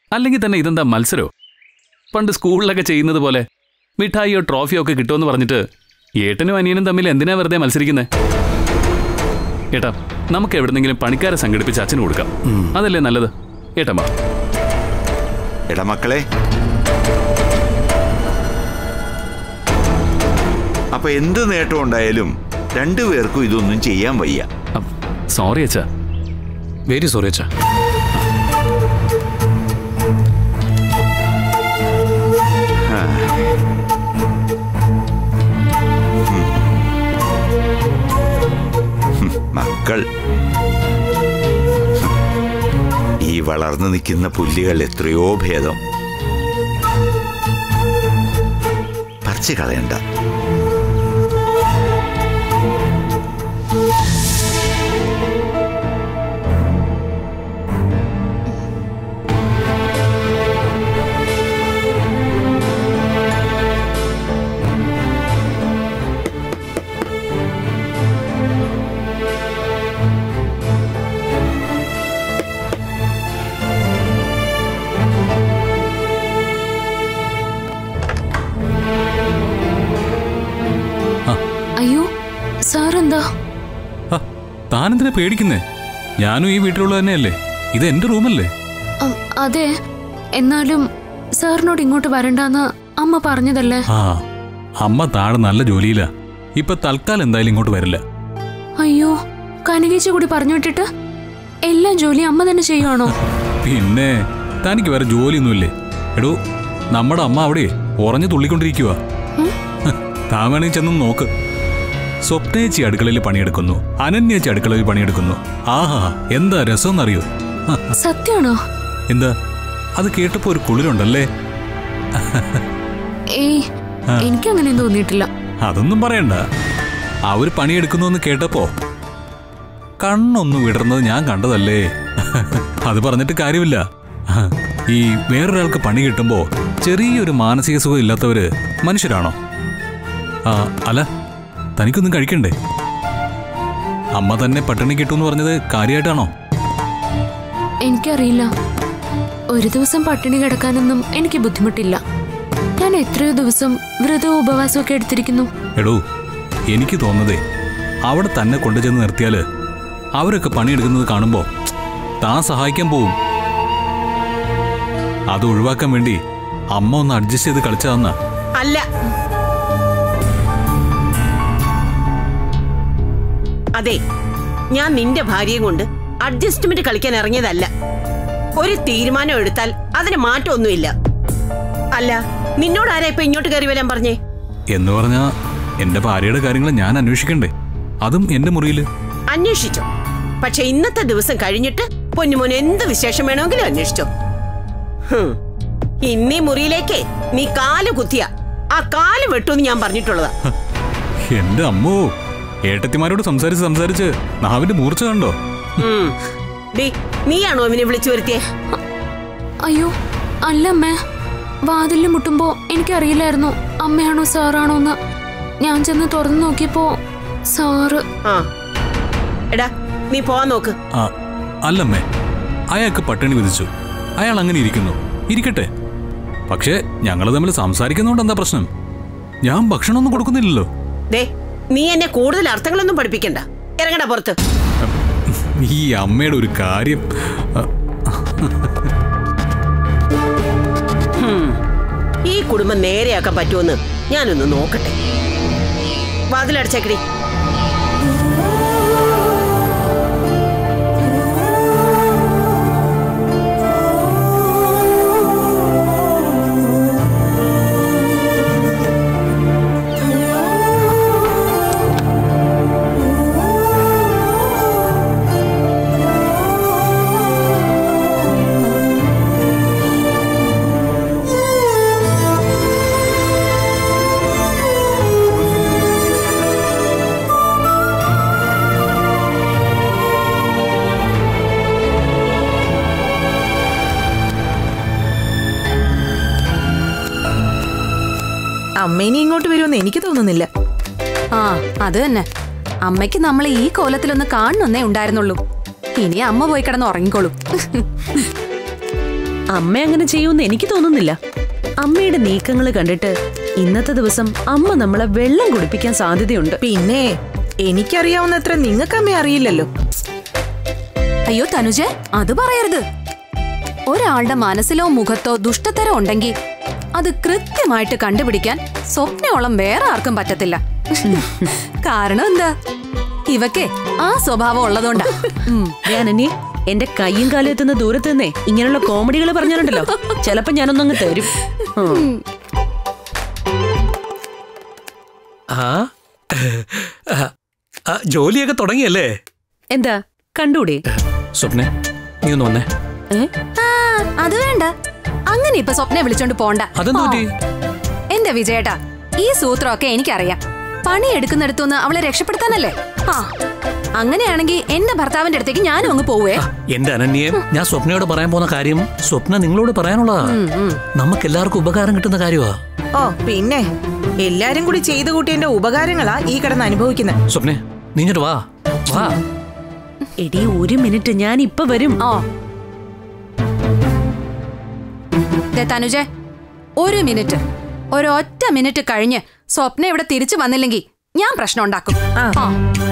അല്ലെങ്കിൽ തന്നെ ഇതെന്താ മത്സരോ പണ്ട് സ്കൂളിലൊക്കെ ചെയ്യുന്നത് പോലെ മിഠായിയോ ട്രോഫിയോ ഒക്കെ കിട്ടുമെന്ന് പറഞ്ഞിട്ട് ഏട്ടനും അനിയനും തമ്മിൽ എന്തിനാ വെറുതെ മത്സരിക്കുന്നത് ഏട്ടാ നമുക്ക് എവിടെന്നെങ്കിലും പണിക്കാരെ സംഘടിപ്പിച്ച് അച്ഛന് കൊടുക്കാം അതല്ലേ നല്ലത് ഏട്ടമ്മ എടാ മക്കളെ അപ്പൊ എന്ത് നേട്ടം ഉണ്ടായാലും രണ്ടുപേർക്കും ഇതൊന്നും ചെയ്യാൻ വയ്യ സോറി അച്ഛാ വെരി സോറി അച്ഛാ ആ. ഹും, മക്കൾ ഈ വളർന്നു നിൽക്കുന്ന പുല്ലുകൾ എത്രയോ ഭേദം പറിച്ചു കളയണ്ട അയ്യോ സാറെന്താ ആ, താനെന്തിനാ പേടിക്കുന്നേ ഞാനും ഈ വീട്ടിലുള്ള തന്നെയല്ലേ ഇത് എന്റെ റൂമല്ലേ അം, അതെ എന്നാലും സാറിനോട് ഇങ്ങോട്ട് വരണ്ടാന്ന് അമ്മ പറഞ്ഞതല്ലേ ആ അമ്മ താഴെ നല്ല ജോലിയിലാ ഇപ്പൊ തൽക്കാലം എന്തായാലും ഇങ്ങോട്ട് വരില്ല അയ്യോ കനകേച്ചി കൂടി പറഞ്ഞു വിട്ടിട്ട് എല്ലാ ജോലിയും അമ്മ തന്നെ ചെയ്യുവാണോ പിന്നെ തനിക്ക് വേറെ ജോലിയൊന്നുമില്ലേ എടോ നമ്മുടെ അമ്മ അവിടെ ഉറഞ്ഞു തുള്ളിക്കൊണ്ടിരിക്കുക താൻ വേണമെങ്കിൽ ചെന്ന് നോക്ക് സ്വപ്നേച്ചി അടുക്കളയിൽ പണിയെടുക്കുന്നു അനന്യേച്ചി അടുക്കളയിൽ പണിയെടുക്കുന്നു ആഹാ എന്താ രസമെന്നറിയോ ഹ, സത്യാണോ എന്താ അത് കേട്ടപ്പോ ഒരു കുളിരുണ്ടല്ലേ ഏയ് എനിക്കങ്ങനെ തോന്നിയിട്ടില്ല അതൊന്നും പറയണ്ട അവര് പണിയെടുക്കുന്നു എന്ന് കേട്ടപ്പോ കണ്ണൊന്ന് വിടർന്നത് ഞാൻ കണ്ടതല്ലേ അത് പറഞ്ഞിട്ട് കാര്യമില്ല ഈ വേറൊരാൾക്ക് പണി കിട്ടുമ്പോ ചെറിയൊരു മാനസിക സുഖം ഇല്ലാത്തവര് മനുഷ്യരാണോ ആ അല്ല തനിക്കൊന്നും കഴിക്കണ്ടേ അമ്മ തന്നെ പട്ടിണി കിട്ടുമെന്ന് പറഞ്ഞത് കാര്യമായിട്ടാണോ എനിക്കറിയില്ല ഒരു ദിവസം പട്ടിണി കിടക്കാനൊന്നും എനിക്ക് ബുദ്ധിമുട്ടില്ല ഞാൻ എത്രയോ ദിവസം വ്രതവും ഉപവാസവും ഒക്കെ എടുത്തിരിക്കുന്നു എടോ എനിക്ക് തോന്നുന്നതേ അവിടെ തന്നെ കൊണ്ടുചെന്ന് നിർത്തിയാല് അവരൊക്കെ പണിയെടുക്കുന്നത് കാണുമ്പോ താൻ സഹായിക്കാൻ പോവും അത് ഒഴിവാക്കാൻ വേണ്ടി അമ്മ ഒന്ന് അഡ്ജസ്റ്റ് ചെയ്ത് കളിച്ചതെന്നാ അല്ല അതെ ഞാൻ നിന്റെ ഭാര്യയും കൊണ്ട് അഡ്ജസ്റ്റ്മെന്റ് കളിക്കാൻ ഇറങ്ങിയതല്ല ഒരു തീരുമാനം എടുത്താൽ അതിന് മാറ്റമൊന്നുമില്ല അല്ല നിന്നോട് ആരാ ഇപ്പൊ ഇങ്ങോട്ട് കയറി വരാൻ പറഞ്ഞേ എന്ന് പറഞ്ഞാ എന്റെ ഭാര്യയുടെ കാര്യങ്ങൾ ഞാൻ അന്വേഷിക്കണ്ടേ അതും എന്റെ മുറിയില് അന്വേഷിച്ചോ പക്ഷെ ഇന്നത്തെ ദിവസം കഴിഞ്ഞിട്ട് പൊന്നുമോന് എന്ത് വിശേഷം വേണമെങ്കിലും അന്വേഷിച്ചോ ഹും. ഇന്നീ മുറിയിലേക്ക് നീ കാല് കുത്തിയ ആ കാല് വെട്ടൂന്ന് ഞാൻ പറഞ്ഞിട്ടുള്ളതാ എന്റെ അമ്മോ ഏട്ടത്തിമാരോട് സംസാരിച്ച് സംസാരിച്ച് നാവിന്റെ മൂർച്ച കണ്ടോ ഉം. ഡീ നീയാണോ അവനെ വിളിച്ചു വരുത്തിയേ അയ്യോ അല്ല അമ്മേ വാതിലിൽ മുട്ടുമ്പോ എനിക്കറിയില്ലായിരുന്നു അമ്മയാണോ സാറാണോ എന്ന് ഞാൻ ചെന്ന് തുറന്നു നോക്കിയപ്പോ സാറ് ആ എടാ നീ പോവാൻ നോക്ക് ആ അല്ലമ്മേ അയാൾക്ക് പട്ടിണി വിധിച്ചു അയാൾ അങ്ങനെ ഇരിക്കുന്നു ഇരിക്കട്ടെ പക്ഷേ ഞങ്ങൾ തമ്മിൽ സംസാരിക്കുന്നതുകൊണ്ട് എന്താ പ്രശ്നം ഞാൻ ഭക്ഷണമൊന്നും കൊടുക്കുന്നില്ലല്ലോ ദേ നീ എന്നെ കൂടുതൽ അർത്ഥങ്ങളൊന്നും പഠിപ്പിക്കണ്ട ഇറങ്ങടാ പുറത്ത് ഈ അമ്മയുടെ ഒരു കാര്യം ആ, ഈ കുടുംബം നേരെയാക്കാൻ പറ്റുമെന്ന് ഞാനൊന്ന് നോക്കട്ടെ വാതിലടച്ചേക്കടി അമ്മ ഇനി ഇങ്ങോട്ട് വരുമെന്ന് എനിക്ക് തോന്നുന്നില്ല ആ അത് തന്നെ അമ്മയ്ക്ക് നമ്മളെ ഈ കോലത്തിലൊന്ന് കാണണമെന്നേ ഉണ്ടായിരുന്നുള്ളൂ ഇനി അമ്മ പോയി കിടന്ന് ഉറങ്ങിക്കോളും അമ്മ അങ്ങനെ ചെയ്യുമെന്ന് എനിക്ക് തോന്നുന്നില്ല അമ്മയുടെ നീക്കങ്ങൾ കണ്ടിട്ട് ഇന്നത്തെ ദിവസം അമ്മ നമ്മളെ വെള്ളം കുടിപ്പിക്കാൻ സാധ്യതയുണ്ട് പിന്നെ എനിക്കറിയാവുന്നത്ര നിങ്ങൾക്ക് അമ്മ അറിയില്ലല്ലോ അയ്യോ തനുജെ അത് പറയരുത് ഒരാളുടെ മനസ്സിലോ മുഖത്തോ ദുഷ്ടത്തരം ഉണ്ടെങ്കിൽ അത് കൃത്യമായിട്ട് കണ്ടുപിടിക്കാൻ സ്വപ്നയോളം വേറെ ആർക്കും പറ്റത്തില്ല കാരണം എന്താ ഇവക്കെ ആ സ്വഭാവം ഉള്ളതുകൊണ്ടാ ഉം. ഞാനെന്നെ എന്റെ കയ്യും കാലും എത്തുന്ന ദൂരത്ത് നിന്നേ ഇങ്ങനെയുള്ള കോമഡികൾ പറഞ്ഞാലുണ്ടല്ലോ ചിലപ്പോ ഞാനൊന്നങ്ങ് തരും ഉം. ആ ആ, ആ, ജോലിയൊക്കെ തുടങ്ങിയല്ലേ എന്താ കണ്ടൂടെ സ്വപ്നെ നീ ഒന്ന് വന്നേ ഏ? ആ, അത് വേണ്ട അങ്ങനെ ഇപ്പൊ സ്വപ്നെ വിളിച്ചോണ്ട് പോണ്ട അതെന്ത് പറ്റി? എന്റെ വിജയേട്ടാ ഈ സൂത്രമൊക്കെ എനിക്കറിയാം പണി എടുക്കുന്നിടത്തുനിന്ന് അവളെ രക്ഷപ്പെടുത്താനല്ലേ ആ അങ്ങനെയാണെങ്കിൽ എന്റെ ഭർത്താവിന്റെ അടുത്തേക്ക് ഞാനും അങ്ങ് പോവേ ആ, എന്റെ അനന്യയെ ഞാൻ സ്വപ്നയോട് പറയാൻ പോകുന്ന കാര്യം സ്വപ്ന നിങ്ങളോട് പറയാനുള്ളതാ നമുക്ക് എല്ലാവർക്കും ഉപകാരം കിട്ടുന്ന കാര്യമാ ഓ പിന്നെ എല്ലാരും കൂടി ചെയ്തു കൂട്ടിയതിന്റെ ഉപകാരങ്ങളാ ഈ കിടന്ന് അനുഭവിക്കുന്നത് സ്വപ്നെ നീ ഇങ്ങോട്ട് വാ വാ എടി ഒരു മിനിറ്റ് ഞാൻ ഇപ്പൊ വരും ഓ ദേ തനുജെ ഒരു മിനിറ്റ് ഒരൊറ്റ മിനിറ്റ് കഴിഞ്ഞ് സ്വപ്ന ഇവിടെ തിരിച്ചു വന്നില്ലെങ്കിൽ ഞാൻ പ്രശ്നം ഉണ്ടാക്കും ആ. ആ.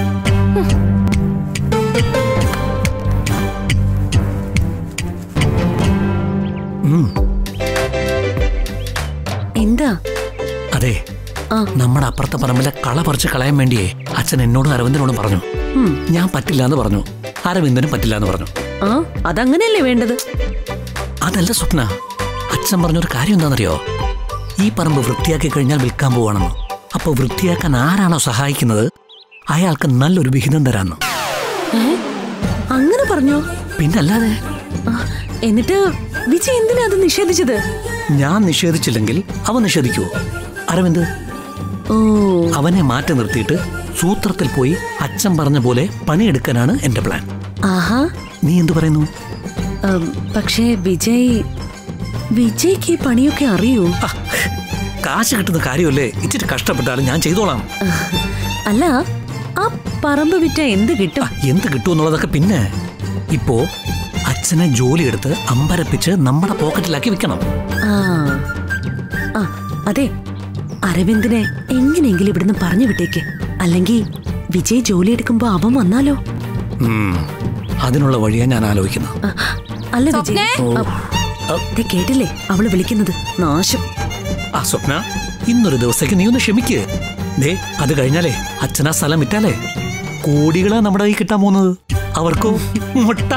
എന്താ അതെ ആ. നമ്മുടെ അപ്പുറത്തെ പറമ്പിലെ കള പറിച്ച് കളയാൻ വേണ്ടിയേ അച്ഛൻ എന്നോടും അരവിന്ദനോടും പറഞ്ഞു ഉം. ഞാൻ പറ്റില്ല എന്ന് പറഞ്ഞു അരവിന്ദനും പറ്റില്ല എന്ന് പറഞ്ഞു ആ അതങ്ങനെയല്ലേ വേണ്ടത് അതല്ല സ്വപ്ന അച്ഛൻ പറഞ്ഞൊരു കാര്യം എന്താണെന്നറിയോ ഈ പറമ്പ് വൃത്തിയാക്കി കഴിഞ്ഞാൽ വിൽക്കാൻ പോവാണെന്ന് അപ്പോൾ വൃത്തിയാക്കാൻ ആരാണോ സഹായിക്കുന്നത് അയാൾക്ക് നല്ലൊരു വിഹിതം തരാന്ന് അങ്ങനെ പറഞ്ഞോ പിന്നല്ലാതെ ആ, എന്നിട്ട് വിജയ് എന്തിനാ അത് നിഷേധിച്ചത് ഞാൻ നിഷേധിച്ചില്ലെങ്കിൽ അവൻ നിഷേധിക്കുവോ അരവിന്ദ് ഓ അവനെ മാറ്റി നിർത്തിയിട്ട് സൂത്രത്തിൽ പോയി അച്ഛൻ പറഞ്ഞ പോലെ പണിയെടുക്കാനാണ് എന്റെ പ്ലാൻ ആഹാ നീ എന്തു പറയുന്നു ഉം, പക്ഷേ വിജയ് വിജയ്ക്ക് ഈ പണിയൊക്കെ അറിയൂ ആ, കാശ് കിട്ടുന്ന കാര്യമല്ലേ ഇച്ചിരി കഷ്ടപ്പെട്ടാലും ഞാൻ ചെയ്തോളാം അല്ല ആ പറമ്പ് വിറ്റ എന്ത് ആ, കിട്ടും എന്ത് കിട്ടുമെന്നുള്ളതൊക്കെ പിന്നെ ഇപ്പോ അച്ഛനെ ജോലിയെടുത്ത് അമ്പരപ്പിച്ച് നമ്മുടെ പോക്കറ്റിലാക്കി വെക്കണം ആ ആ അതെ അരവിന്ദിനെ എങ്ങനെയെങ്കിലും ഇവിടുന്ന് പറഞ്ഞു വിട്ടേക്ക് അല്ലെങ്കിൽ വിജയ് ജോലി എടുക്കുമ്പോ അവൻ വന്നാലോ ഉം, അതിനുള്ള വഴിയാ ഞാൻ ആലോചിക്കുന്നത് ആ, അല്ല വിജയ് സ്വപ്നേ? ആ, ദേ കേട്ടില്ലേ അവള് വിളിക്കുന്നത് നാശം ആ സ്വപ്ന ഇന്നൊരു ദിവസത്തേക്ക് നീ ഒന്ന് ക്ഷമിക്ക് ദേ അത് കഴിഞ്ഞാലേ അച്ഛനാ സ്ഥലം വിറ്റാലേ കോടികളാ നമ്മുടെ കയ്യിൽ കിട്ടാൻ പോകുന്നത് അവർക്കോ മുട്ട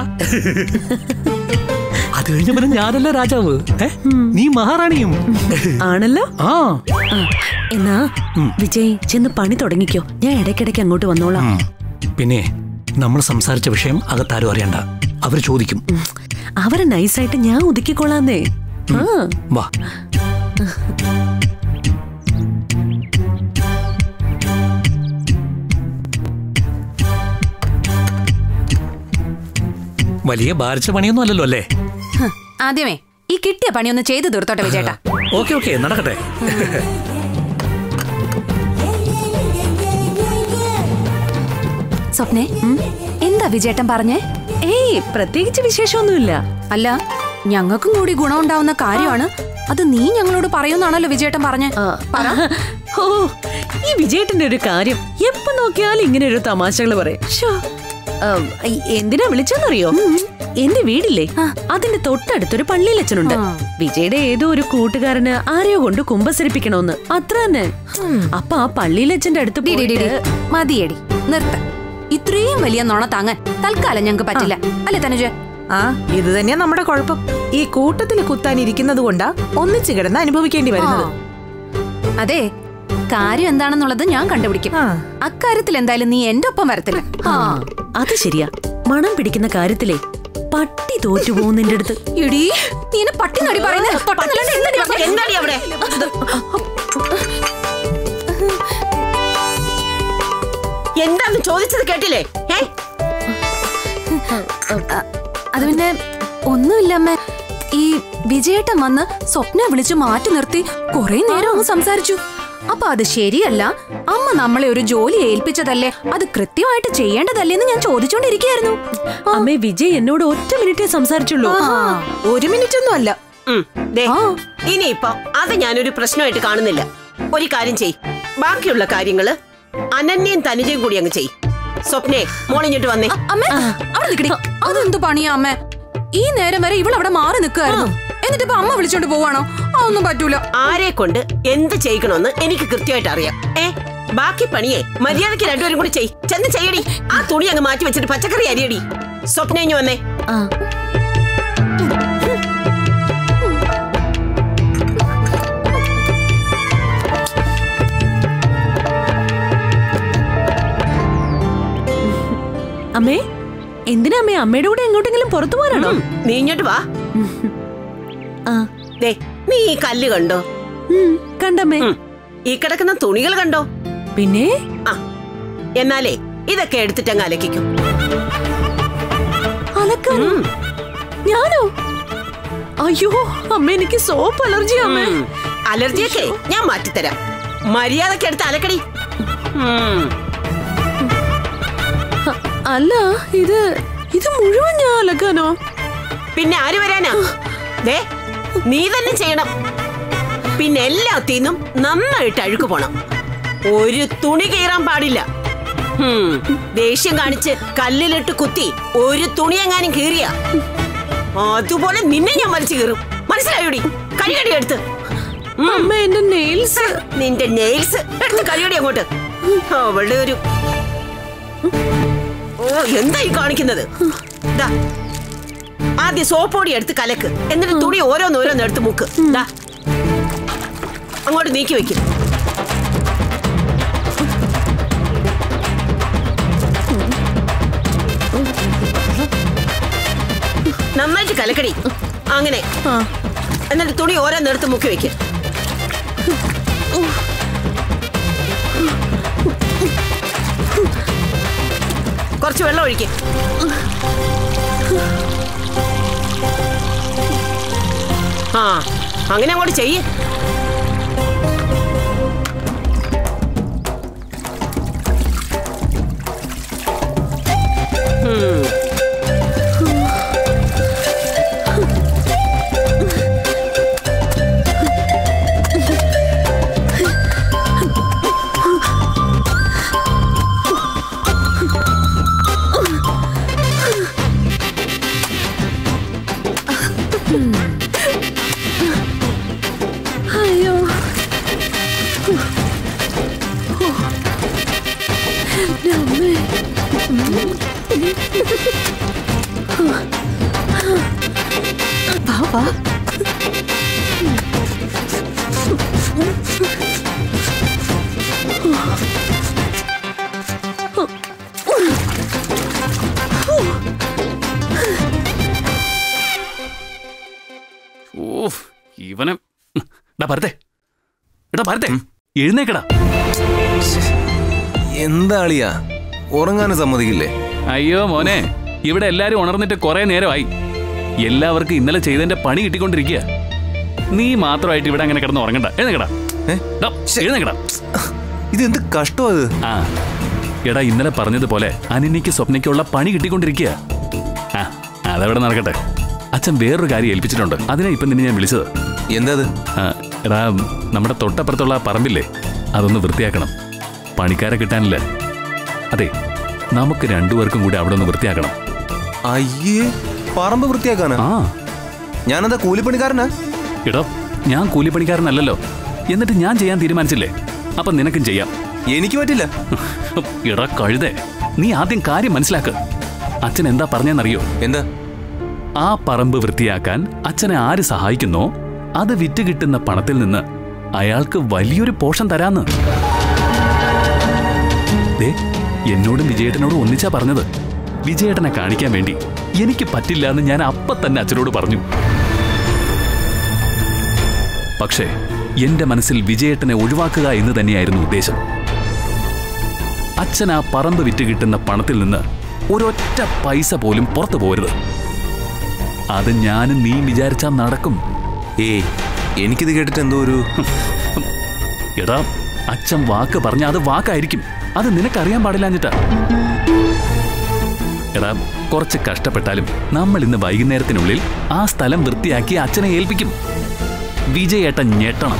അത് കഴിഞ്ഞ പിന്നെ ഞാനല്ല രാജാവ് ഏ? നീ മഹാറാണിയും ആണല്ലോ ആ ആ, എന്നാ വിജയ് ചെന്ന് പണി തുടങ്ങിക്കോ ഞാൻ ഇടയ്ക്കിടയ്ക്ക് അങ്ങോട്ട് വന്നോളാം ഉം. പിന്നെ നമ്മൾ സംസാരിച്ച വിഷയം അകത്താരും അറിയണ്ട അവര് ചോദിക്കും ഉം. അവരെ നൈസായിട്ട് ഞാൻ ഒതുക്കിക്കൊള്ളാന്നേ ആ വാ വലിയ ഭാരിച്ച പണിയൊന്നും അല്ലല്ലോ അല്ലേ ഹ്, ആദ്യമേ ഈ കിട്ടിയ പണിയൊന്ന് ചെയ്തു തീർത്തോട്ടെ വിജയേട്ടാ ഓക്കെ ഓക്കെ നടക്കട്ടെ സ്വപ്നെ എന്താ വിജയേട്ടൻ പറഞ്ഞേ ഏയ് പ്രത്യേകിച്ച് വിശേഷമൊന്നുമില്ല അല്ല ഞങ്ങൾക്കും കൂടി ഗുണമുണ്ടാവുന്ന കാര്യമാണ് അത് നീ ഞങ്ങളോട് പറയുന്നാണല്ലോ വിജയേട്ടൻ പറഞ്ഞേ ആ, ഓ ഈ വിജയേട്ടന്റെ ഒരു കാര്യം എപ്പോ നോക്കിയാലും ഇങ്ങനെ ഒരു തമാശകൾ പറയും ശ്ശോ. ആ, ഈ- എന്തിനാ വിളിച്ചെന്നറിയോ എന്റെ വീടില്ലേ അതിന്റെ തൊട്ടടുത്തൊരു പള്ളിയിലച്ഛനുണ്ട് ആ. വിജയുടെ ഏതോ ഒരു കൂട്ടുകാരന് ആരെയോ കൊണ്ട് കുമ്പസരിപ്പിക്കണോന്ന് അത്ര തന്നെ അപ്പൊ ആ പള്ളിയിലച്ഛന്റെ അടുത്ത് ഡി, ഡി, ഡി, ഡി. പോയിട്ട് മതിയടി നിർത്ത ഇത്രയും വലിയ നുണ താങ്ങാൻ തൽക്കാലം ഞങ്ങൾക്ക് പറ്റില്ല അല്ലേ തനുജ ആ ഇത് തന്നെയാ നമ്മുടെ കുഴപ്പം ഈ കൂട്ടത്തിൽ കുത്താൻ ഇരിക്കുന്നത് കൊണ്ടാ ഒന്നിച്ചു കിടന്ന് അനുഭവിക്കേണ്ടി വരുന്നത് അതെ കാര്യം എന്താണെന്നുള്ളത് ഞാൻ കണ്ടുപിടിക്കും ആ. അക്കാര്യത്തിൽ എന്തായാലും നീ എന്റെ ഒപ്പം വരത്തില്ല ആ അത് ശരിയാ മണം പിടിക്കുന്ന കാര്യത്തിലേ പട്ടി തോറ്റു പോകുന്നതിന്റെ അടുത്ത് എടീ നീ എന്നെ പട്ടി നടി പറയുന്നത് പട്ടി നല്ലാണ്ട് എന്തെടി പറഞ്ഞേ? എന്താടി അവിടെ എന്താന്ന് ചോദിച്ചത് കേട്ടില്ലേ ഏ അ- അത് പിന്നെ ഒന്നുമില്ല അമ്മ ഈ വിജയേട്ടൻ വന്ന് സ്വപ്ന വിളിച്ചു മാറ്റി നിർത്തി കുറെ നേരം അങ്ങ് സംസാരിച്ചു അപ്പൊ അത് ശരിയല്ല അമ്മ നമ്മളെ ഒരു ജോലി ഏൽപ്പിച്ചതല്ലേ അത് കൃത്യമായിട്ട് ചെയ്യേണ്ടതല്ലേ എന്ന് ഞാൻ ചോദിച്ചോണ്ടിരിക്കുകയായിരുന്നു അമ്മേ വിജയ് എന്നോട് ഒറ്റ മിനിറ്റേ സംസാരിച്ചുള്ളൂ ഒരു മിനിറ്റ് ഒന്നും അല്ല ഉം, ദേ, ഇനിയിപ്പോ അത് ഞാനൊരു പ്രശ്നമായിട്ട് കാണുന്നില്ല ഒരു കാര്യം ചെയ് ബാക്കിയുള്ള കാര്യങ്ങള് അനന്യയും തനുജയും കൂടി അങ്ങ് ചെയ് സ്വപ്നേ മോളിഞ്ഞിട്ട് വന്നേ അമ്മ അവിടെ നിൽക്കടി അതെന്ത് പണിയാ അമ്മ ഈ നേരം വരെ ഇവൾ അവിടെ മാറി നിൽക്കുമായിരുന്നു എന്നിട്ട് ഇപ്പൊ അമ്മ വിളിച്ചോണ്ട് പോവാണോ അതൊന്നും പറ്റൂല ആരെ കൊണ്ട് എന്ത് ചെയ്യിക്കണമെന്ന് എനിക്ക് കൃത്യമായിട്ട് അറിയാം ഏ ബാക്കി പണിയെ മര്യാദയ്ക്ക് രണ്ടുപേരും കൂടി ചെയ് ചെന്ന് ചെയ്യടി ആ തുണി അങ്ങ് മാറ്റി വെച്ചിട്ട് പച്ചക്കറി അരിയടി സ്വപ്നഞ്ഞു വന്നേ ആ അമ്മേ എന്തിനാ അമ്മേ അമ്മയുടെ കൂടെ എങ്ങോട്ടെങ്കിലും പുറത്തു പോകാനാണോ നീ ഇങ്ങോട്ട് വാ ആ ദേ നീ ഈ കല്ല് കണ്ടോ ഉം, കണ്ടമ്മേ ഉം. ഈ കിടക്കുന്ന തുണികൾ കണ്ടോ പിന്നെ ആ എന്നാലേ ഇതൊക്കെ എടുത്തിട്ട് അങ്ങ് അലക്കിക്കും അലക്കാൻ ഞാനോ അയ്യോ അമ്മ എനിക്ക് സോപ്പ് അലർജി അമ്മേ ഉം. അലർജിയൊക്കെ ഞാൻ മാറ്റിത്തരാം മര്യാദക്ക് എടുത്ത് അലക്കടി ഉം. അ- അല്ല ഇത് ഇത് മുഴുവൻ ഞാൻ അലക്കാനോ പിന്നെ ആര് വരാനാ ദേ നീ തന്നെ ചെയ്യണം പിന്നെ എല്ലാത്തിന്നും നന്നായിട്ട് അഴുക്ക് പോണം ഒരു തുണി കീറാൻ പാടില്ല ഹും, ദേഷ്യം കാണിച്ച് കല്ലിലിട്ട് കുത്തി ഒരു തുണി എങ്ങാനും കീറിയ അതുപോലെ നിന്നെ ഞാൻ വലിച്ചു കീറും മനസ്സിലായോടി കഴിയടി എടുത്ത് ഉം. അമ്മ എന്റെ നെയിൽസ് നിന്റെ നെയിൽസ് എടുത്ത് കഴിയടി അങ്ങോട്ട് അവളുടെ ഒരു ഓ എന്തായി കാണിക്കുന്നത് ദാ ആദ്യം സോപ്പൊടി എടുത്ത് കലക്ക് എന്നിട്ട് തുണി ഓരോന്നോരോന്ന് എടുത്ത് മുക്ക് ദാ അങ്ങോട്ട് നീക്കി വെക്കും നന്നായിട്ട് കലക്കടി അങ്ങനെ ആ എന്നിട്ട് തുണി ഓരോന്ന് എടുത്ത് മുക്കി വെക്കും കുറച്ച് വെള്ളം ഒഴിക്കും ആ അങ്ങനെ അങ്ങോട്ട് ചെയ്യ് ഉം. അയ്യോ എന്റെ അമ്മേ വാ വാ ഓ ഇവനെ ഡാ പരത്തെ എടാ പരത്തെ എഴുന്നേക്കടാ എന്താ അളിയാ ഉറങ്ങാനും സമ്മതിക്കില്ലേ അയ്യോ മോനെ ഇവിടെ എല്ലാരും ഉണർന്നിട്ട് കുറെ നേരമായി എല്ലാവർക്കും ഇന്നലെ ചെയ്തതിന്റെ പണി കിട്ടിക്കൊണ്ടിരിക്കുക നീ മാത്രമായിട്ട് ഇവിടെ അങ്ങനെ കിടന്ന് ഉറങ്ങണ്ട എഴുന്നേക്കടാ ഏ? ഡാ, എഴുന്നേക്കടാ ഇതെന്ത് കഷ്ടം അത് ആ എടാ ഇന്നലെ പറഞ്ഞതുപോലെ അനിനിക്ക് സ്വപ്നയ്ക്കുള്ള പണി കിട്ടിക്കൊണ്ടിരിക്കുക ആ അതവിടെ നടക്കട്ടെ അച്ഛൻ വേറൊരു കാര്യം ഏൽപ്പിച്ചിട്ടുണ്ട് അതിനാ ഇപ്പം നിന്നെ ഞാൻ വിളിച്ചത് എന്താ അത് ആ, എടാ നമ്മുടെ തൊട്ടപ്പുറത്തുള്ള ആ പറമ്പില്ലേ അതൊന്ന് വൃത്തിയാക്കണം പണിക്കാരെ കിട്ടാനില്ല അതെ നമുക്ക് രണ്ടുപേർക്കും കൂടി അവിടെ ഒന്ന് വൃത്തിയാക്കണം അയ്യേ പറമ്പ് വൃത്തിയാക്കാനാ ആ ഞാനെന്താ കൂലിപ്പണിക്കാരനാ എടോ ഞാൻ കൂലിപ്പണിക്കാരനല്ലല്ലോ എന്നിട്ട് ഞാൻ ചെയ്യാൻ തീരുമാനിച്ചില്ലേ അപ്പൊ നിനക്കും ചെയ്യാം എനിക്ക് പറ്റില്ല എടാ കഴുതേ നീ ആദ്യം കാര്യം മനസ്സിലാക്ക് അച്ഛൻ എന്താ പറഞ്ഞെന്നറിയോ എന്താ ആ പറമ്പ് വൃത്തിയാക്കാൻ അച്ഛനെ ആര് സഹായിക്കുന്നോ അത് വിറ്റ് കിട്ടുന്ന പണത്തിൽ നിന്ന് അയാൾക്ക് വലിയൊരു പോഷൻ തരാന്ന് ദേ എന്നോടും വിജയേട്ടനോടും ഒന്നിച്ചാ പറഞ്ഞത് വിജയേട്ടനെ കാണിക്കാൻ വേണ്ടി എനിക്ക് പറ്റില്ല എന്ന് ഞാൻ അപ്പ തന്നെ അച്ഛനോട് പറഞ്ഞു പക്ഷേ എന്റെ മനസ്സിൽ വിജയേട്ടനെ ഒഴിവാക്കുക എന്ന് തന്നെയായിരുന്നു ഉദ്ദേശം അച്ഛൻ ആ പറമ്പ് വിറ്റ് കിട്ടുന്ന പണത്തിൽ നിന്ന് ഒരൊറ്റ പൈസ പോലും പുറത്തു പോരുത് അത് ഞാനും നീ വിചാരിച്ചാൽ നടക്കും ഏയ് എനിക്കിത് കേട്ടിട്ട് എന്തോ ഒരു എടാ അച്ഛൻ വാക്ക് പറഞ്ഞ അത് വാക്കായിരിക്കും അത് നിനക്കറിയാൻ പാടില്ലാഞ്ഞിട്ടാ എടാ കുറച്ച് കഷ്ടപ്പെട്ടാലും നമ്മൾ ഇന്ന് വൈകുന്നേരത്തിനുള്ളിൽ ആ സ്ഥലം വൃത്തിയാക്കി അച്ഛനെ ഏൽപ്പിക്കും വിജയേട്ടൻ ഞെട്ടണം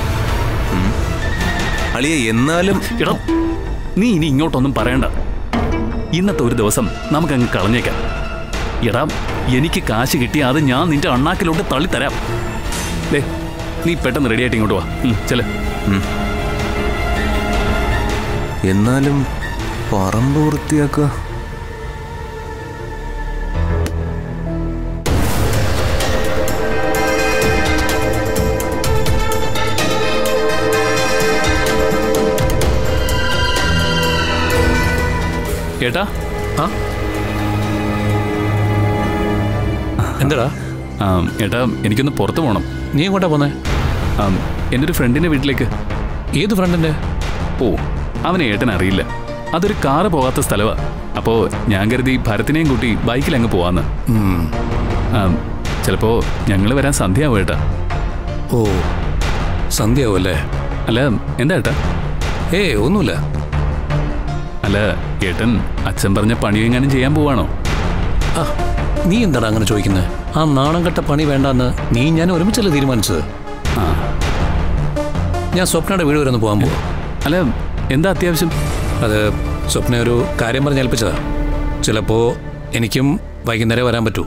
അളിയ എന്നാലും എടാ നീ ഇനി ഇങ്ങോട്ടൊന്നും പറയണ്ട ഇന്നത്തെ ഒരു ദിവസം നമുക്കങ്ങ് കളഞ്ഞേക്കാം എടാ എനിക്ക് കാശ് കിട്ടിയ അത് ഞാൻ നിന്റെ അണ്ണാക്കിലോട്ട് തള്ളിത്തരാം ദേ നീ പെട്ടെന്ന് റെഡിയായിട്ട് ഇങ്ങോട്ട് വാ ഉം, ചെല് എന്നാലും പറമ്പ് വൃത്തിയാക്കുക ഏട്ടാ ആ എന്താടാ ആ, ഏട്ടാ എനിക്കൊന്ന് പുറത്ത് പോകണം നീ എങ്ങോട്ടാ പോന്നേ ആ, എൻ്റെ ഒരു ഫ്രണ്ടിൻ്റെ വീട്ടിലേക്ക് ഏത് ഫ്രണ്ടിന്റെ ഓ അവനെ ഏട്ടൻ അറിയില്ല അതൊരു കാറ് പോകാത്ത സ്ഥലമാ അപ്പോൾ ഞാൻ കരുതി ഭരത്തിനെയും കൂട്ടി ബൈക്കിൽ അങ്ങ് പോവാന്ന് ആ, ചിലപ്പോ ഞങ്ങൾ വരാൻ സന്ധ്യയാവും ഏട്ടാ ഓ സന്ധ്യയാവും അല്ലേ അല്ല എന്താ ഏട്ടാ ഏ ഒന്നുമില്ല അല്ല ഏട്ടൻ അച്ഛൻ പറഞ്ഞ പണി എങ്ങാനും ചെയ്യാൻ പോവാണോ ആ നീ എന്താടാ അങ്ങനെ ചോദിക്കുന്നത് ആ നാണം കെട്ട പണി വേണ്ടാന്ന് നീ ഞാൻ ഒരുമിച്ചല്ലേ തീരുമാനിച്ചത് ആ ഞാൻ സ്വപ്നയുടെ വീട് വരെ ഒന്ന് പോകാൻ പോവാ അല്ല എന്താ അത്യാവശ്യം അത് സ്വപ്ന ഒരു കാര്യം പറഞ്ഞ് ഏൽപ്പിച്ചതാ ചിലപ്പോ എനിക്കും വൈകുന്നേരം വരാൻ പറ്റൂ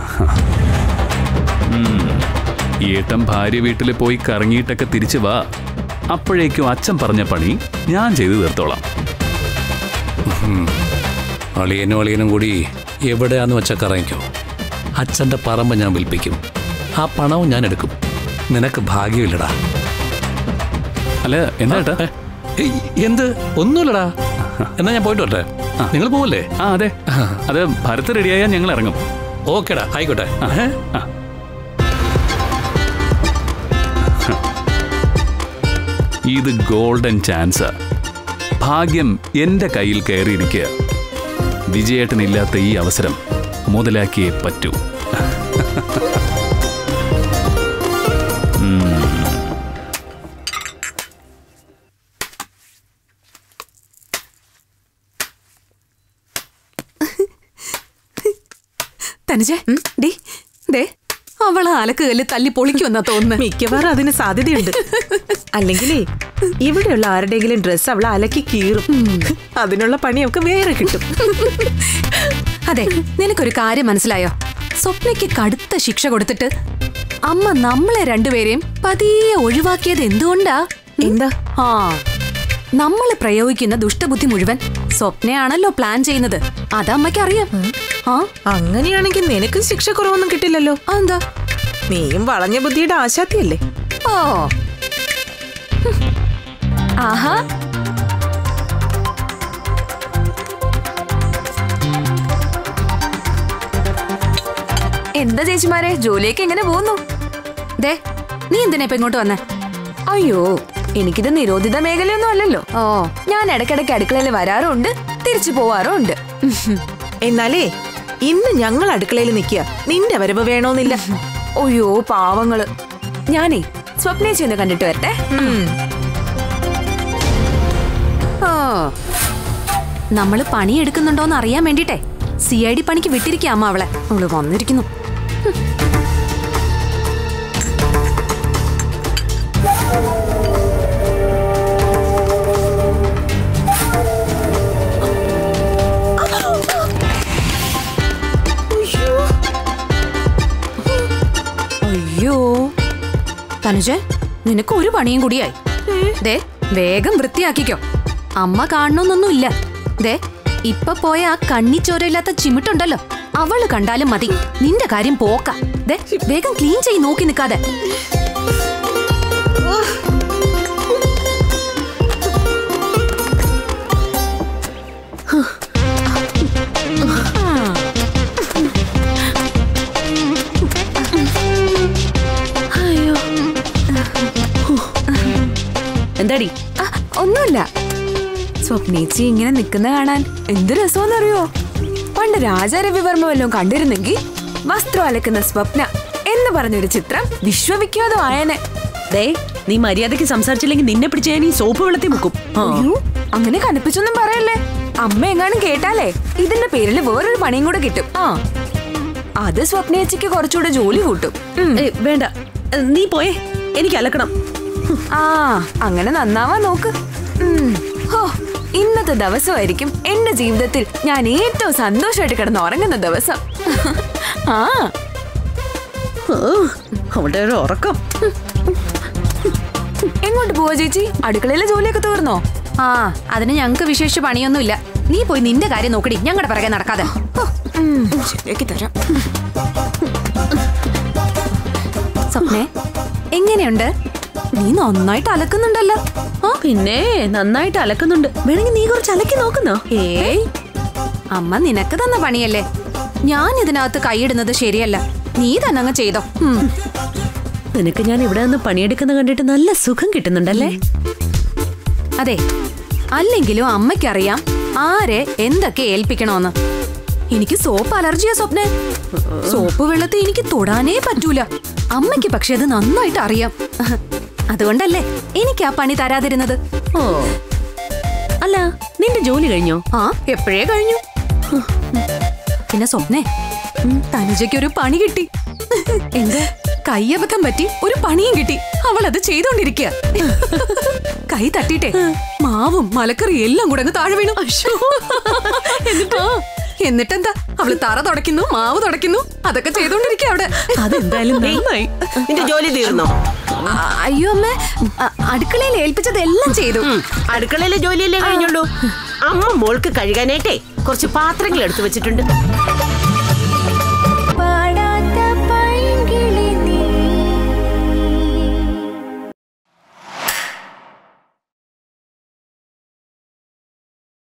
ഈ ഏട്ടൻ ഭാര്യ വീട്ടിൽ പോയി കറങ്ങിയിട്ടൊക്കെ തിരിച്ചു വാ അപ്പോഴേക്കും അച്ഛൻ പറഞ്ഞ പണി ഞാൻ ചെയ്തു തീർത്തോളാം അളിയനും അളിയനും കൂടി എവിടെയാന്ന് വെച്ചാൽ കറങ്ങിക്കോ അച്ഛൻ്റെ പറമ്പ് ഞാൻ വിൽപ്പിക്കും ആ പണവും ഞാൻ എടുക്കും നിനക്ക് ഭാഗ്യമില്ലടാ അല്ല എന്താ ഏട്ടാ ഏയ്, എന്ത് ഒന്നുമില്ലടാ എന്നാ ഞാൻ പോയിട്ട് വരട്ടെ നിങ്ങൾ പോവല്ലേ ആ അതെ അത് ഭരത് റെഡിയായാൽ ഞങ്ങൾ ഇറങ്ങും ഓക്കേടാ ആയിക്കോട്ടെ ഏ? ഇത് ഗോൾഡൻ ചാൻസാ ഭാഗ്യം എന്റെ കയ്യിൽ കയറിയിരിക്കുക വിജയേട്ടനില്ലാത്ത ഈ അവസരം മുതലാക്കിയേ പറ്റൂ തനുജേ ഡി ദേ അവള് അലക്ക് കല്ല് തല്ലി പൊളിക്കുമെന്നാ തോന്നുന്നത് മിക്കവാറും അതിന് സാധ്യതയുണ്ട് അല്ലെങ്കിലേ ഇവിടെയുള്ള ആരുടെയെങ്കിലും ഡ്രസ്സ് അവളെ അലക്കി കീറും അതിനുള്ള പണി അവൾക്ക് വേറെ കിട്ടും അതെ നിനക്കൊരു കാര്യം മനസ്സിലായോ സ്വപ്നയ്ക്ക് കടുത്ത ശിക്ഷ കൊടുത്തിട്ട് അമ്മ നമ്മളെ രണ്ടുപേരെയും പതിയെ ഒഴിവാക്കിയത് എന്തുകൊണ്ടാ എന്താ ആ നമ്മൾ പ്രയോഗിക്കുന്ന ദുഷ്ടബുദ്ധി മുഴുവൻ സ്വപ്നയാണല്ലോ പ്ലാൻ ചെയ്യുന്നത് അത് അമ്മയ്ക്ക് അറിയാം ആ അങ്ങനെയാണെങ്കിൽ നിനക്കും ശിക്ഷ കുറവൊന്നും കിട്ടില്ലല്ലോ എന്താ നീയും വളഞ്ഞ ബുദ്ധിയുടെ ആശാത്തിയല്ലേ ഓ ഹും. ആഹാ എന്താ ചേച്ചിമാരെ ജോലിയൊക്കെ എങ്ങനെ പോകുന്നു ദേ നീ എന്തിനാ ഇപ്പൊ ഇങ്ങോട്ട് വന്നേ അയ്യോ എനിക്കിത് നിരോധിത മേഖലയൊന്നും അല്ലല്ലോ ഓ ഞാൻ ഇടയ്ക്കിടയ്ക്ക് അടുക്കളയിൽ വരാറുണ്ട് തിരിച്ചു പോവാറുണ്ട് എന്നാലേ ഇന്ന് ഞങ്ങൾ അടുക്കളയിൽ നിൽക്കുക നിന്റെ വരവ് വേണോന്നില്ല അയ്യോ പാവങ്ങള് ഞാനേ സ്വപ്നയെ ചെന്ന് കണ്ടിട്ട് വരട്ടെ ഓ നമ്മള് പണിയെടുക്കുന്നുണ്ടോന്ന് അറിയാൻ വേണ്ടിട്ടെ സി ഐ ഡി പണിക്ക് വിട്ടിരിക്കുക അമ്മ അവളെ അവള് വന്നിരിക്കുന്നു അയ്യോ തനുജ നിനക്ക് ഒരു പണിയും കൂടിയായി ദേ വേഗം വൃത്തിയാക്കിക്കോ അമ്മ കാണണമെന്നൊന്നുമില്ല ദേ ഇപ്പൊ പോയ ആ കണ്ണിച്ചോരയില്ലാത്ത ചിമിട്ടുണ്ടല്ലോ അവള് കണ്ടാലും മതി നിന്റെ കാര്യം പോക്ക ദേ വേഗം ക്ലീൻ ചെയ്ത് നോക്കി നിൽക്കാതെ എന്താടി ആ, ഒന്നുമില്ല സ്വപ്നേച്ചി ഇങ്ങനെ നിൽക്കുന്ന കാണാൻ എന്ത് രസമെന്നറിയോ പണ്ട് രാജാരവിവർമ്മ വല്ലതും കണ്ടിരുന്നെങ്കിൽ വസ്ത്രം അലക്കുന്ന സ്വപ്ന എന്ന് പറഞ്ഞൊരു ചിത്രം വിശ്വവിഖ്യാതം ആയനെ ദേ നീ മര്യാദയ്ക്ക് സംസാരിച്ചില്ലെങ്കിൽ നിന്നെ പിടിച്ച് ഞാൻ ഈ സോപ്പ് വെള്ളത്തിൽ മുക്കും ആ. അയ്യോ അങ്ങനെ കനപ്പിച്ചൊന്നും പറയല്ലേ അമ്മ എങ്ങാനും കേട്ടാലേ ഇതിന്റെ പേരിൽ വേറൊരു പണിയും കൂടെ കിട്ടും ആ അത് സ്വപ്നേച്ചിക്ക് കുറച്ചുകൂടെ ജോലി കൂട്ടും ഉം. ഏ, വേണ്ട ഏ, നീ പോയേ എനിക്ക് അലക്കണം ആ അങ്ങനെ നന്നാവാൻ നോക്ക് ഉം. ഹോ ഇന്നത്തെ ദിവസമായിരിക്കും എന്റെ ജീവിതത്തിൽ ഞാൻ ഏറ്റവും സന്തോഷമായിട്ട് കിടന്ന് ഉറങ്ങുന്ന ദിവസം ആ ഓ, അവളുടെ ഒരു ഉറക്കം എങ്ങോട്ട് പോവാ ചേച്ചി അടുക്കളയിലെ ജോലിയൊക്കെ തീർന്നോ ആ അതിന് ഞങ്ങക്ക് വിശേഷിച്ച് പണിയൊന്നുമില്ല നീ പോയി നിന്റെ കാര്യം നോക്കടി ഞങ്ങളുടെ പിറകെ നടക്കാതെ ഹോ, ഉം, ശരിയാക്കി തരാം സ്വപ്നേ എങ്ങനെയുണ്ട് നീ നന്നായിട്ട് അലക്കുന്നുണ്ടല്ലോ ആ പിന്നെ നന്നായിട്ട് അലക്കുന്നുണ്ട് വേണമെങ്കിൽ നീ കുറച്ച് അലക്കി നോക്കുന്നോ ഏയ് അമ്മ നിനക്ക് തന്ന പണിയല്ലേ ഞാൻ ഇതിനകത്ത് കൈയിടുന്നത് ശരിയല്ല നീ തന്നെ അങ്ങ് ചെയ്തോ ഉം. നിനക്ക് ഞാൻ ഇവിടെ നിന്ന് പണിയെടുക്കുന്ന കണ്ടിട്ട് നല്ല സുഖം കിട്ടുന്നുണ്ടല്ലേ അതെ അല്ലെങ്കിലും അമ്മയ്ക്കറിയാം ആരെ എന്തൊക്കെ ഏൽപ്പിക്കണോന്ന് എനിക്ക് സോപ്പ് അലർജിയാ സ്വപ്നെ സോപ്പ് വെള്ളത്തിൽ എനിക്ക് തൊടാനേ പറ്റൂല അമ്മയ്ക്ക് പക്ഷെ അത് നന്നായിട്ട് അറിയാം അതുകൊണ്ടല്ലേ എനിക്ക് ആ പണി തരാതിരുന്നത് ഓ അല്ല നിന്റെ ജോലി കഴിഞ്ഞോ ആ എപ്പോഴേ കഴിഞ്ഞു പിന്നെ സ്വപ്നെ തനുജയ്ക്ക് ഒരു പണി കിട്ടി എന്ത് കയ്യബദ്ധം പറ്റി ഒരു പണിയും കിട്ടി അവൾ അത് ചെയ്തോണ്ടിരിക്കുക കൈ തട്ടിട്ടെ മാവും മലക്കറി എല്ലാം കൂടെ അങ്ങ് താഴെ വീണു എന്നിട്ടോ എന്നിട്ടെന്താ അവള് തറ തുടയ്ക്കുന്നു മാവ് തുടയ്ക്കുന്നു അതൊക്കെ ചെയ്തോണ്ടിരിക്കുക അവിടെ അതെന്തായാലും നന്നായി നിന്റെ ജോലി തീർന്നോ ആ, അയ്യോ അമ്മ അടുക്കളയിൽ ഏൽപ്പിച്ചതെല്ലാം ചെയ്തു ഉം, അടുക്കളയിലെ ജോലിയല്ലേ കഴിഞ്ഞുള്ളൂ അമ്മ മോൾക്ക് കഴുകാനായിട്ടേ കുറച്ച് പാത്രങ്ങൾ എടുത്തു വെച്ചിട്ടുണ്ട്